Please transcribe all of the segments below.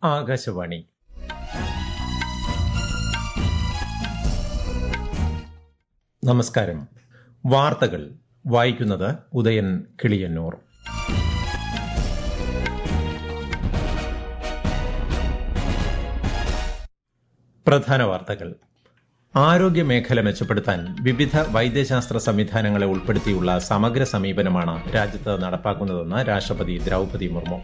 ആകാശവാണി നമസ്കാരം വാർത്തകൾ വായിക്കുന്നത് ഉദയൻ കിളിയന്നൂർ പ്രധാന വാർത്തകൾ ആരോഗ്യ മേഖല മെച്ചപ്പെടുത്താൻ വിവിധ വൈദ്യശാസ്ത്ര സംവിധാനങ്ങളെ ഉൾപ്പെടുത്തിയുള്ള സമഗ്ര സമീപനമാണ് രാജ്യത്ത് നടപ്പാക്കുന്നതെന്ന് രാഷ്ട്രപതി ദ്രൌപതി മുർമു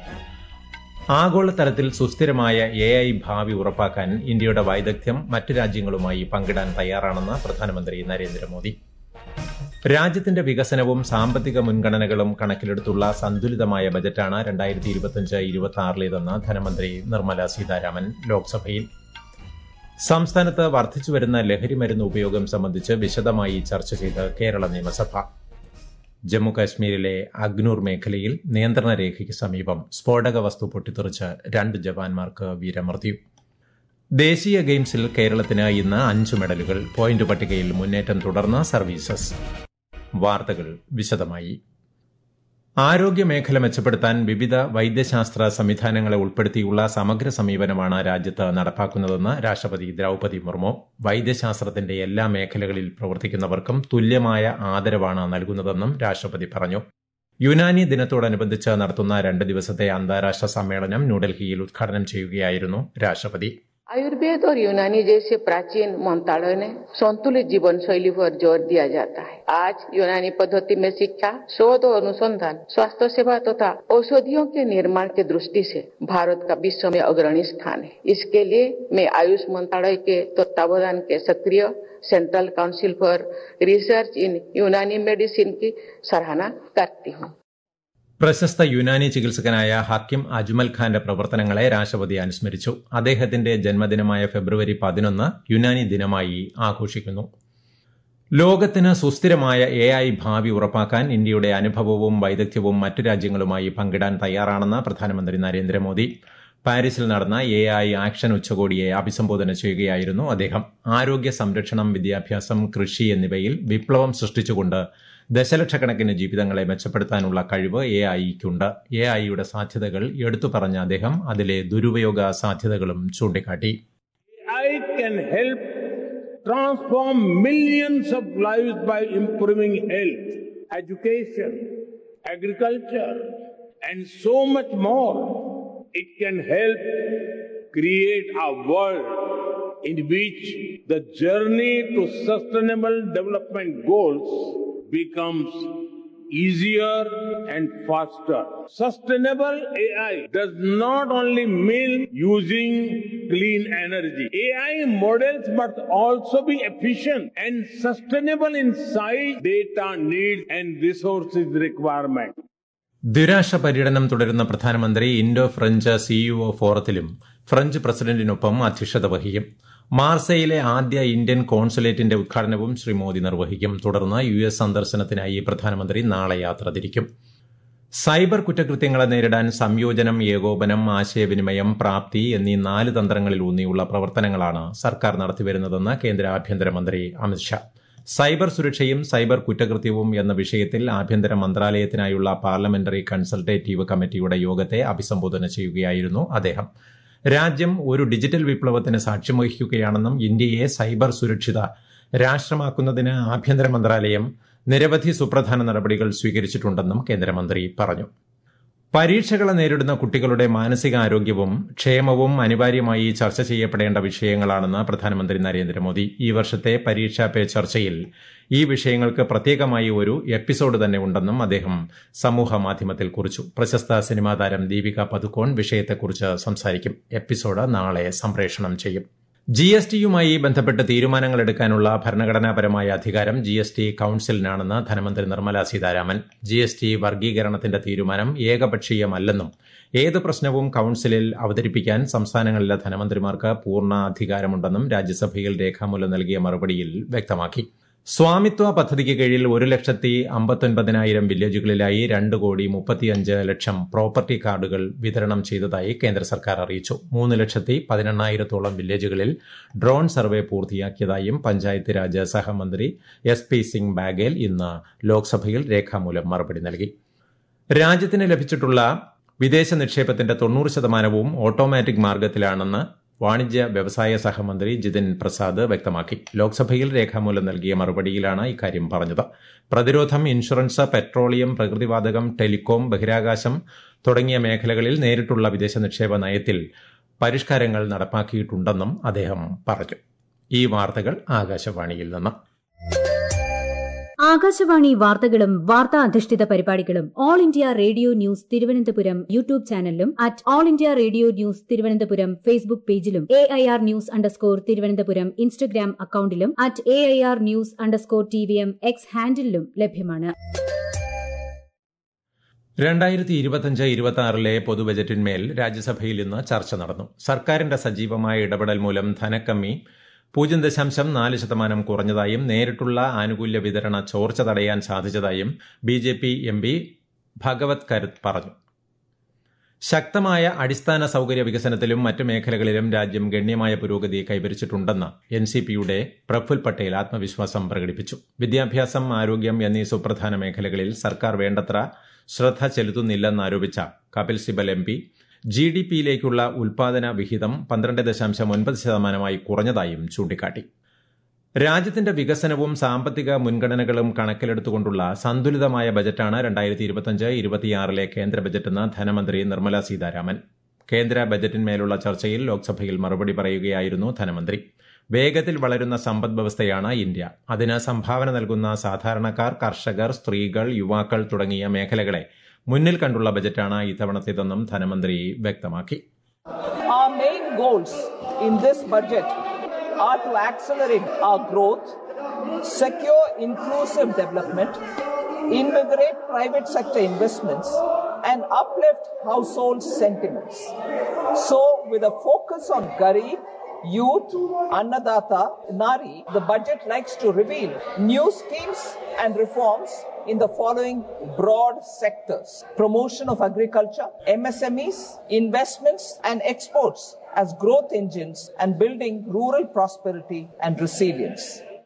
ആഗോളതലത്തിൽ സുസ്ഥിരമായ എ ഐ ഭാവി ഉറപ്പാക്കാൻ ഇന്ത്യയുടെ വൈദഗ്ധ്യം മറ്റു രാജ്യങ്ങളുമായി പങ്കിടാൻ തയ്യാറാണെന്ന് പ്രധാനമന്ത്രി നരേന്ദ്രമോദി രാജ്യത്തിന്റെ വികസനവും സാമ്പത്തിക മുൻഗണനകളും കണക്കിലെടുത്തുള്ള സന്തുലിതമായ ബജറ്റാണ് രണ്ടായിരത്തി ഇരുപത്തിയഞ്ച് ഇരുപത്തി ആറിലേതെന്ന് ധനമന്ത്രി നിർമ്മല സീതാരാമൻ ലോക്സഭയിൽ സംസ്ഥാനത്ത് വർദ്ധിച്ചുവരുന്ന ലഹരിമരുന്ന് ഉപയോഗം സംബന്ധിച്ച് വിശദമായി ചർച്ച ചെയ്ത് കേരള നിയമസഭ ജമ്മു കാശ്മീരിലെ അഗ്നൂർ മേഖലയിൽ നിയന്ത്രണ രേഖയ്ക്ക് സമീപം സ്ഫോടക വസ്തു പൊട്ടിത്തെറിച്ച് രണ്ട് ജവാന്മാർക്ക് വീരമൃത്യു ദേശീയ ഗെയിംസിൽ കേരളത്തിന് ഇന്ന് അഞ്ച് മെഡലുകൾ പോയിന്റ് പട്ടികയിൽ മുന്നേറ്റം തുടർന്ന സർവീസസ് വാർത്തകൾ വിശദമായി ആരോഗ്യ മേഖല മെച്ചപ്പെടുത്താൻ വിവിധ വൈദ്യശാസ്ത്ര സംവിധാനങ്ങളെ ഉൾപ്പെടുത്തിയുള്ള സമഗ്ര സമീപനമാണ് രാജ്യത്ത് നടപ്പാക്കുന്നതെന്ന് രാഷ്ട്രപതി ദ്രൌപതി മുർമു വൈദ്യശാസ്ത്രത്തിന്റെ എല്ലാ മേഖലകളിൽ പ്രവർത്തിക്കുന്നവർക്കും തുല്യമായ ആദരവാണ് നൽകുന്നതെന്നും രാഷ്ട്രപതി പറഞ്ഞു യുനാനി ദിനത്തോടനുബന്ധിച്ച് നടത്തുന്ന രണ്ട് ദിവസത്തെ അന്താരാഷ്ട്ര സമ്മേളനം ന്യൂഡൽഹിയിൽ ഉദ്ഘാടനം ചെയ്യുകയായിരുന്നു രാഷ്ട്രപതി आयुर्वेद और यूनानी जैसे प्राचीन मंत्रालय ने संतुलित जीवन शैली पर जोर दिया जाता है आज यूनानी पद्धति में शिक्षा शोध और अनुसंधान स्वास्थ्य सेवा तथा औषधियों के निर्माण की दृष्टि से भारत का विश्व में अग्रणी स्थान है इसके लिए मैं आयुष मंत्रालय के तत्वावधान के सक्रिय central council for research in Unani medicine की सराहना करती हूँ പ്രശസ്ത യുനാനി ചികിത്സകനായ ഹക്കിം അജ്മൽ ഖാന്റെ പ്രവർത്തനങ്ങളെ രാഷ്ട്രപതി അനുസ്മരിച്ചു അദ്ദേഹത്തിന്റെ ജന്മദിനമായ ഫെബ്രുവരി പതിനൊന്ന് യുനാനി ദിനമായി ആഘോഷിക്കുന്നു ലോകത്തിന് സുസ്ഥിരമായ എ ഐ ഭാവി ഉറപ്പാക്കാൻ ഇന്ത്യയുടെ അനുഭവവും വൈദഗ്ധ്യവും മറ്റു രാജ്യങ്ങളുമായി പങ്കിടാൻ തയ്യാറാണെന്ന് പ്രധാനമന്ത്രി നരേന്ദ്രമോദി പാരീസിൽ നടന്ന എ ഐ ആക്ഷൻ ഉച്ചകോടിയെ അഭിസംബോധന ചെയ്യുകയായിരുന്നു അദ്ദേഹം ആരോഗ്യ സംരക്ഷണം വിദ്യാഭ്യാസം കൃഷി എന്നിവയിൽ വിപ്ലവം സൃഷ്ടിച്ചുകൊണ്ട് ദശലക്ഷക്കണക്കിന് ജീവിതങ്ങളെ മെച്ചപ്പെടുത്താനുള്ള കഴിവ് എ ഐക്കുണ്ട് എ ഐയുടെ സാധ്യതകൾ എടുത്തു പറഞ്ഞ അദ്ദേഹം അതിലെ ദുരുപയോഗ സാധ്യതകളും ചൂണ്ടിക്കാട്ടി AI can help transform millions of lives by improving health, education, agriculture, and so much more. It can help create a world in which the journey to sustainable development goals becomes easier and faster. Sustainable AI does not only mean using clean energy. AI models must also be efficient and sustainable in size, data needs and resources requirement. ദ്വിരാഷ്ട്ര പര്യടനം തുടരുന്ന പ്രധാനമന്ത്രി Indo French CEO ഫോറത്തിലും French പ്രസിഡന്റിനൊപ്പം അധ്യക്ഷത വഹിക്കും മാർസയിലെ ആദ്യ Indian കോൺസുലേറ്റിന്റെ ഉദ്ഘാടനവും ശ്രീ മോദി നിർവഹിക്കും തുടർന്ന് യു എസ് സന്ദർശനത്തിനായി പ്രധാനമന്ത്രി നാളെ യാത്ര തിരിക്കും സൈബർ കുറ്റകൃത്യങ്ങളെ നേരിടാൻ സംയോജനം ഏകോപനം ആശയവിനിമയം പ്രാപ്തി എന്നീ നാല് തന്ത്രങ്ങളിൽ ഊന്നിയുള്ള പ്രവർത്തനങ്ങളാണ് സർക്കാർ നടത്തിവരുന്നതെന്ന് കേന്ദ്ര ആഭ്യന്തരമന്ത്രി അമിത്ഷാ സൈബർ സുരക്ഷയും സൈബർ കുറ്റകൃത്യവും എന്ന വിഷയത്തിൽ ആഭ്യന്തര മന്ത്രാലയത്തിനായുള്ള പാർലമെന്ററി കൺസൾട്ടേറ്റീവ് കമ്മിറ്റിയുടെ യോഗത്തെ അഭിസംബോധന ചെയ്യുകയായിരുന്നു അദ്ദേഹം രാജ്യം ഒരു ഡിജിറ്റൽ വിപ്ലവത്തിന് സാക്ഷ്യം വഹിക്കുകയാണെന്നും ഇന്ത്യയെ സൈബർ സുരക്ഷിത രാഷ്ട്രമാക്കുന്നതിന് ആഭ്യന്തര മന്ത്രാലയം നിരവധി സുപ്രധാന നടപടികൾ സ്വീകരിച്ചിട്ടുണ്ടെന്നും കേന്ദ്രമന്ത്രി പറഞ്ഞു പരീക്ഷകളെ നേരിടുന്ന കുട്ടികളുടെ മാനസികാരോഗ്യവും ക്ഷേമവും അനിവാര്യമായി ചർച്ച ചെയ്യപ്പെടേണ്ട വിഷയങ്ങളാണെന്ന് പ്രധാനമന്ത്രി നരേന്ദ്രമോദി ഈ വർഷത്തെ പരീക്ഷാ പേ ചർച്ചയിൽ ഈ വിഷയങ്ങൾക്ക് പ്രത്യേകമായി ഒരു എപ്പിസോഡ് തന്നെ ഉണ്ടെന്നും അദ്ദേഹം സമൂഹ മാധ്യമത്തിൽ കുറിച്ചു പ്രശസ്ത സിനിമാ താരം ദീപിക പതുക്കോൺ വിഷയത്തെക്കുറിച്ച് സംസാരിക്കും എപ്പിസോഡ് നാളെ സംപ്രേഷണം ചെയ്യും ജി എസ് ടിയുമായി ബന്ധപ്പെട്ട് തീരുമാനങ്ങൾ എടുക്കാനുള്ള ഭരണഘടനാപരമായ അധികാരം ജി എസ് ടി കൌൺസിലിനാണെന്ന് ധനമന്ത്രി Nirmala Sitharaman G S T വർഗീകരണത്തിന്റെ തീരുമാനം ഏകപക്ഷീയമല്ലെന്നും ഏത് പ്രശ്നവും കൌൺസിലിൽ അവതരിപ്പിക്കാൻ സംസ്ഥാനങ്ങളിലെ ധനമന്ത്രിമാർക്ക് പൂർണ്ണ അധികാരമുണ്ടെന്നും രാജ്യസഭയിൽ രേഖാമൂലം നൽകിയ മറുപടിയിൽ വ്യക്തമാക്കി സ്വാമിത്വ പദ്ധതിക്ക് കീഴിൽ ഒരു ലക്ഷത്തി അമ്പത്തൊൻപതിനായിരം വില്ലേജുകളിലായി രണ്ട് കോടി മുപ്പത്തിയഞ്ച് ലക്ഷം പ്രോപ്പർട്ടി കാർഡുകൾ വിതരണം ചെയ്തതായി കേന്ദ്ര സർക്കാർ അറിയിച്ചു മൂന്ന് ലക്ഷത്തി പതിനെണ്ണായിരത്തോളം വില്ലേജുകളിൽ ഡ്രോൺ സർവേ പൂർത്തിയാക്കിയതായും പഞ്ചായത്ത് രാജ് സഹമന്ത്രി എസ് പി സിംഗ് ബാഗേൽ ഇന്ന് ലോക്സഭയിൽ രേഖാമൂലം മറുപടി നൽകി രാജ്യത്തിന് ലഭിച്ചിട്ടുള്ള വിദേശ നിക്ഷേപത്തിന്റെ തൊണ്ണൂറ് ശതമാനവും ഓട്ടോമാറ്റിക് മാർഗത്തിലാണെന്ന് വാണിജ്യ വ്യവസായ സഹമന്ത്രി ജിതിൻ പ്രസാദ് വ്യക്തമാക്കി ലോക്സഭയിൽ രേഖാമൂലം നൽകിയ മറുപടിയിലാണ് ഇക്കാര്യം പറഞ്ഞത് പ്രതിരോധം ഇൻഷുറൻസ് പെട്രോളിയം പ്രകൃതിവാതകം ടെലികോം ബഹിരാകാശം തുടങ്ങിയ മേഖലകളിൽ നേരിട്ടുള്ള വിദേശ നിക്ഷേപ നയത്തിൽ പരിഷ്കാരങ്ങൾ നടപ്പാക്കിയിട്ടുണ്ടെന്നും അദ്ദേഹം പറഞ്ഞു ഈ വാർത്തകൾ ആകാശവാണിയിൽ നിന്ന് ആകാശവാണി വാർത്തകളും വാർത്താ അധിഷ്ഠിത പരിപാടികളും All India Radio news Thiruvananthapuram YouTube ചാനലിലും at All India Radio news Thiruvananthapuram Facebook പേജിലും A I R news underscore Thiruvananthapuram Instagram അക്കൌണ്ടിലും at A I R news underscore T V M X ഹാൻഡിലും ലഭ്യമാണ് രണ്ടായിരത്തി ഇരുപത്തിയഞ്ച് ഇരുപത്തി ആറിലെ പൊതുബജറ്റിന്മേൽ രാജ്യസഭയിൽ ഇന്ന് ചർച്ച നടന്നു സർക്കാരിന്റെ സജീവമായ ഇടപെടൽ മൂലം ധനക്കമ്മി പൂജ്യം ദശാംശം നാല് ശതമാനം കുറഞ്ഞതായും നേരിട്ടുള്ള ആനുകൂല്യ വിതരണ ചോർച്ച തടയാൻ സാധിച്ചതായും B J P M P Bhagwat Karad പറഞ്ഞു ശക്തമായ അടിസ്ഥാന സൌകര്യ വികസനത്തിലും മറ്റ് മേഖലകളിലും രാജ്യം ഗണ്യമായ പുരോഗതി കൈവരിച്ചിട്ടുണ്ടെന്ന് എൻ സി പിയുടെ പ്രഫുൽ പട്ടേൽ ആത്മവിശ്വാസം പ്രകടിപ്പിച്ചു വിദ്യാഭ്യാസം ആരോഗ്യം എന്നീ സുപ്രധാന മേഖലകളിൽ സർക്കാർ വേണ്ടത്ര ശ്രദ്ധ ചെലുത്തുന്നില്ലെന്നാരോപിച്ച Kapil Sibal M P G D പിയിലേക്കുള്ള ഉൽപാദന വിഹിതം പന്ത്രണ്ട് ദശാംശം ഒൻപത് ശതമാനമായി കുറഞ്ഞതായും ചൂണ്ടിക്കാട്ടി രാജ്യത്തിന്റെ വികസനവും സാമ്പത്തിക മുൻഗണനകളും കണക്കിലെടുത്തുകൊണ്ടുള്ള സന്തുലിതമായ ബജറ്റാണ് രണ്ടായിരത്തി ഇരുപത്തിയഞ്ച് ഇരുപത്തിയാറിലെ കേന്ദ്ര ബജറ്റെന്ന് ധനമന്ത്രി നിർമ്മല സീതാരാമൻ കേന്ദ്ര ബജറ്റിന്മേലുള്ള ചർച്ചയിൽ ലോക്സഭയിൽ മറുപടി പറയുകയായിരുന്നു ധനമന്ത്രി വേഗത്തിൽ വളരുന്ന സമ്പദ് വ്യവസ്ഥയാണ് ഇന്ത്യ അതിന് സംഭാവന നൽകുന്ന സാധാരണക്കാർ കർഷകർ സ്ത്രീകൾ യുവാക്കൾ തുടങ്ങിയ മേഖലകളെ മുന്നിൽ കണ്ടുള്ള ബജറ്റാണ് ഇത്തവണത്തേതെന്നും ധനമന്ത്രി വ്യക്തമാക്കി Our main goals in this budget are to accelerate our growth, secure inclusive development, invigorate private sector investments, and uplift household sentiments. So, with a focus on Garib, youth, Annadata, Nari, the budget likes to reveal new schemes and reforms in the following broad sectors promotion of agriculture, MSMEs, investments, and exports as growth engines, and building rural prosperity and resilience.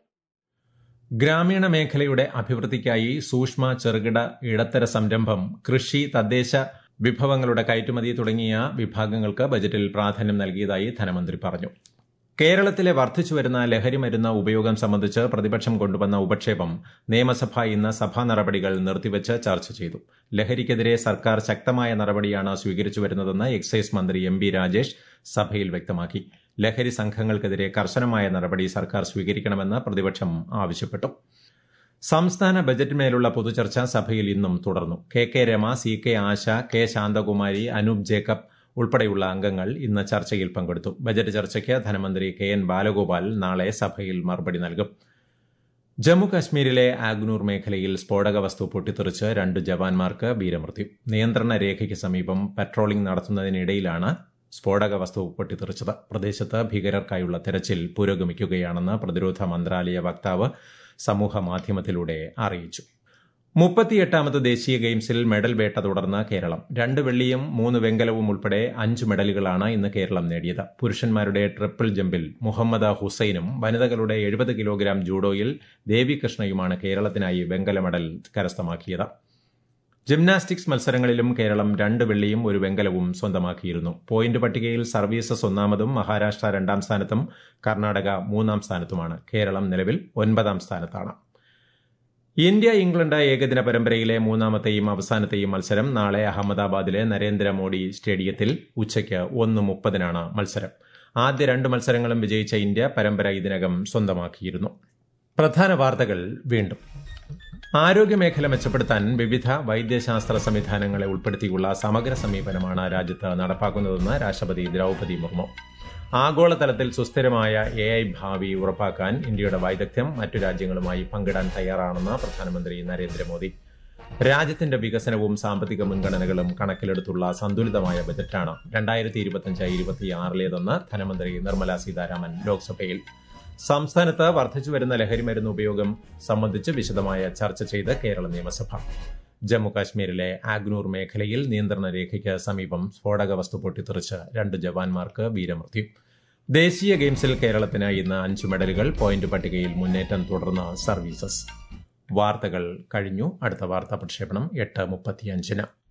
ഗ്രാമീണ മേഖലയുടെ അഭിവൃദ്ധിക്കായി സൂക്ഷ്മ ചെറുകിട ഇടത്തര സംരംഭം കൃഷി തദ്ദേശ വിഭവങ്ങളുടെ കയറ്റുമതി തുടങ്ങിയ വിഭാഗങ്ങൾക്ക് ബജറ്റിൽ പ്രാധാന്യം നൽകിയതായി ധനമന്ത്രി പറഞ്ഞു കേരളത്തിലെ വർദ്ധിച്ചുവരുന്ന ലഹരി മരുന്ന് ഉപയോഗം സംബന്ധിച്ച് പ്രതിപക്ഷം കൊണ്ടുവന്ന ഉപക്ഷേപം നിയമസഭ ഇന്ന് സഭാ നടപടികൾ നിർത്തിവച്ച് ചർച്ച ചെയ്തു ലഹരിക്കെതിരെ സർക്കാർ ശക്തമായ നടപടിയാണ് സ്വീകരിച്ചുവരുന്നതെന്ന് എക്സൈസ് മന്ത്രി എം ബി രാജേഷ് സഭയിൽ വ്യക്തമാക്കി ലഹരി സംഘങ്ങൾക്കെതിരെ കർശനമായ നടപടി സർക്കാർ സ്വീകരിക്കണമെന്ന് പ്രതിപക്ഷം ആവശ്യപ്പെട്ടു സംസ്ഥാന ബജറ്റിന്മേലുള്ള പൊതുചർച്ച സഭയിൽ ഇന്നും തുടർന്നു K K Rema C K Asha K Santhakumari Anoop Jacob ഉൾപ്പെടെയുള്ള അംഗങ്ങൾ ഇന്ന് ചർച്ചയിൽ പങ്കെടുത്തു ബജറ്റ് ചർച്ചയ്ക്ക് ധനമന്ത്രി കെ എൻ ബാലഗോപാൽ നാളെ സഭയിൽ മറുപടി നൽകും ജമ്മു കശ്മീരിലെ ആഗ്നൂർ മേഖലയിൽ സ്ഫോടക വസ്തു പൊട്ടിത്തെറിച്ച് രണ്ട് ജവാന്മാർക്ക് വീരമൃത്യു നിയന്ത്രണ രേഖയ്ക്ക് സമീപം പട്രോളിംഗ് നടത്തുന്നതിനിടയിലാണ് സ്ഫോടക വസ്തു പൊട്ടിത്തെറിച്ചത് പ്രദേശത്ത് ഭീകരർക്കായുള്ള തെരച്ചിൽ പുരോഗമിക്കുകയാണെന്ന് പ്രതിരോധ മന്ത്രാലയ വക്താവ് സമൂഹ മാധ്യമത്തിലൂടെ അറിയിച്ചു മുപ്പത്തിയെട്ടാമത് ദേശീയ ഗെയിംസിൽ മെഡൽ വേട്ട തുടർന്ന് കേരളം രണ്ട് വെള്ളിയും മൂന്ന് വെങ്കലവും ഉൾപ്പെടെ അഞ്ച് മെഡലുകളാണ് ഇന്ന് കേരളം നേടിയത് പുരുഷന്മാരുടെ ട്രിപ്പിൾ ജമ്പിൽ മുഹമ്മദ് ഹുസൈനും വനിതകളുടെ എഴുപത് കിലോഗ്രാം ജൂഡോയിൽ ദേവി കൃഷ്ണയുമാണ് കേരളത്തിനായി വെങ്കല മെഡൽ കരസ്ഥമാക്കിയത് ജിംനാസ്റ്റിക്സ് മത്സരങ്ങളിലും കേരളം രണ്ട് വെള്ളിയും ഒരു വെങ്കലവും സ്വന്തമാക്കിയിരുന്നു പോയിന്റ് പട്ടികയിൽ സർവീസസ് ഒന്നാമതും മഹാരാഷ്ട്ര രണ്ടാം സ്ഥാനത്തും കർണാടക മൂന്നാം സ്ഥാനത്തുമാണ് കേരളം നിലവിൽ ഒൻപതാം സ്ഥാനത്താണ് ഇന്ത്യ ഇംഗ്ലണ്ട് ഏകദിന പരമ്പരയിലെ മൂന്നാമത്തെയും അവസാനത്തെയും മത്സരം നാളെ അഹമ്മദാബാദിലെ നരേന്ദ്രമോദി സ്റ്റേഡിയത്തിൽ ഉച്ചയ്ക്ക് ഒന്ന് മുപ്പതിനാണ് മത്സരം ആദ്യ രണ്ട് മത്സരങ്ങളും വിജയിച്ച ഇന്ത്യ പരമ്പര ഇതിനകം സ്വന്തമാക്കിയിരുന്നു പ്രധാന വാർത്തകൾ വീണ്ടും ആരോഗ്യമേഖല മെച്ചപ്പെടുത്താൻ വിവിധ വൈദ്യശാസ്ത്ര സംവിധാനങ്ങളെ ഉൾപ്പെടുത്തിയുള്ള സമഗ്ര സമീപനമാണ് രാജ്യത്ത് നടപ്പാക്കുന്നതെന്ന് രാഷ്ട്രപതി ദ്രൌപതി മുർമു ആഗോളതലത്തിൽ സുസ്ഥിരമായ എ ഐ ഭാവി ഉറപ്പാക്കാൻ ഇന്ത്യയുടെ വൈദഗ്ധ്യം മറ്റു രാജ്യങ്ങളുമായി പങ്കിടാൻ തയ്യാറാണെന്ന് പ്രധാനമന്ത്രി നരേന്ദ്രമോദി രാജ്യത്തിന്റെ വികസനവും സാമ്പത്തിക മുൻഗണനകളും കണക്കിലെടുത്തുള്ള സന്തുലിതമായ ബജറ്റാണ് രണ്ടായിരത്തി ഇരുപത്തിയഞ്ച് ഇരുപത്തിയാറിലേതെന്ന് ധനമന്ത്രി നിർമ്മല സീതാരാമൻ ലോക്സഭയിൽ സംസ്ഥാനത്ത് വർദ്ധിച്ചുവരുന്ന ലഹരിമരുന്ന് ഉപയോഗം സംബന്ധിച്ച് വിശദമായ ചർച്ച ചെയ്ത് കേരള നിയമസഭ ജമ്മുകാശ്മീരിലെ ആഗ്നൂർ മേഖലയിൽ നിയന്ത്രണ രേഖയ്ക്ക് സമീപം സ്ഫോടക വസ്തു പൊട്ടിത്തെറിച്ച് രണ്ട് ജവാന്മാർക്ക് വീരമൃത്യു ദേശീയ ഗെയിംസിൽ കേരളത്തിന് ഇന്ന് അഞ്ച് മെഡലുകൾ പോയിന്റ് പട്ടികയിൽ മുന്നേറ്റം തുടർന്ന് സർവീസസ് വാർത്തകൾ കഴിഞ്ഞു അടുത്ത വാർത്താ പ്രക്ഷേപണം എട്ട് മുപ്പത്തിയഞ്ചിന്